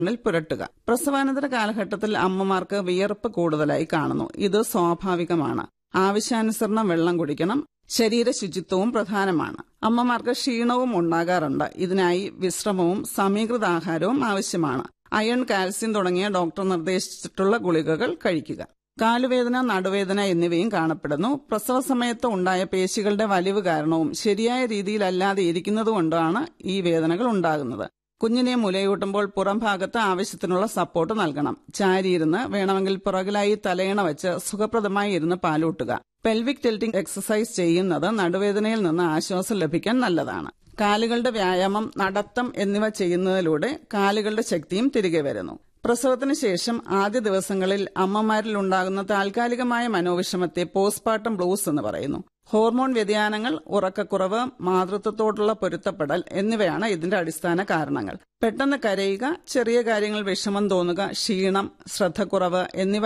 ിൽ പുരട്ടുക പ്രസവാനന്തര കാലഘട്ടത്തിൽ അമ്മമാർക്ക് വിയർപ്പ് കൂടുതലായി കാണുന്നു ഇത് സ്വാഭാവികമാണ് ആവശ്യാനുസരണം വെള്ളം കുടിക്കണം ശരീര ശുചിത്വവും പ്രധാനമാണ് അമ്മമാർക്ക് ക്ഷീണവും ഉണ്ടാകാറുണ്ട് ഇതിനായി വിശ്രമവും സമീകൃത ആഹാരവും ആവശ്യമാണ് അയൺ കാൽസ്യം തുടങ്ങിയ ഡോക്ടർ നിർദ്ദേശിച്ചിട്ടുള്ള ഗുളികകൾ കഴിക്കുക കാലുവേദന നടുവേദന എന്നിവയും കാണപ്പെടുന്നു പ്രസവ സമയത്ത് ഉണ്ടായ പേശികളുടെ വലിവ് കാരണവും ശരിയായ രീതിയിലല്ലാതെ ഇരിക്കുന്നതുകൊണ്ടാണ് ഈ വേദനകൾ ഉണ്ടാകുന്നത് കുഞ്ഞിനെ മുലയൂട്ടുമ്പോൾ പുറം ഭാഗത്ത് ആവശ്യത്തിനുള്ള സപ്പോർട്ട് നൽകണം ചാരിയിരുന്ന് വേണമെങ്കിൽ പുറകിലായി തലയണ വെച്ച് സുഖപ്രദമായി ഇരുന്ന് പാലൂട്ടുക പെൽവിക് ടിൽറ്റിംഗ് എക്സസൈസ് ചെയ്യുന്നത് നടുവേദനയിൽ നിന്ന് ആശ്വാസം ലഭിക്കാൻ നല്ലതാണ് കാലുകളുടെ വ്യായാമം നടത്തം എന്നിവ ചെയ്യുന്നതിലൂടെ കാലുകളുടെ ശക്തിയും തിരികെ വരുന്നു പ്രസവത്തിന് ശേഷം ആദ്യ ദിവസങ്ങളിൽ അമ്മമാരിൽ ഉണ്ടാകുന്ന താൽക്കാലികമായ മനോവിഷമത്തെ പോസ്റ്റ്മോർട്ടം ബ്ലൂസ് എന്ന് പറയുന്നു ഹോർമോൺ വ്യതിയാനങ്ങൾ ഉറക്കക്കുറവ് മാതൃത്വത്തോടുള്ള പൊരുത്തപ്പെടൽ എന്നിവയാണ് ഇതിന്റെ അടിസ്ഥാന കാരണങ്ങൾ പെട്ടെന്ന് കരയുക ചെറിയ കാര്യങ്ങൾ വിഷമം തോന്നുക ക്ഷീണം ശ്രദ്ധക്കുറവ് എന്നിവ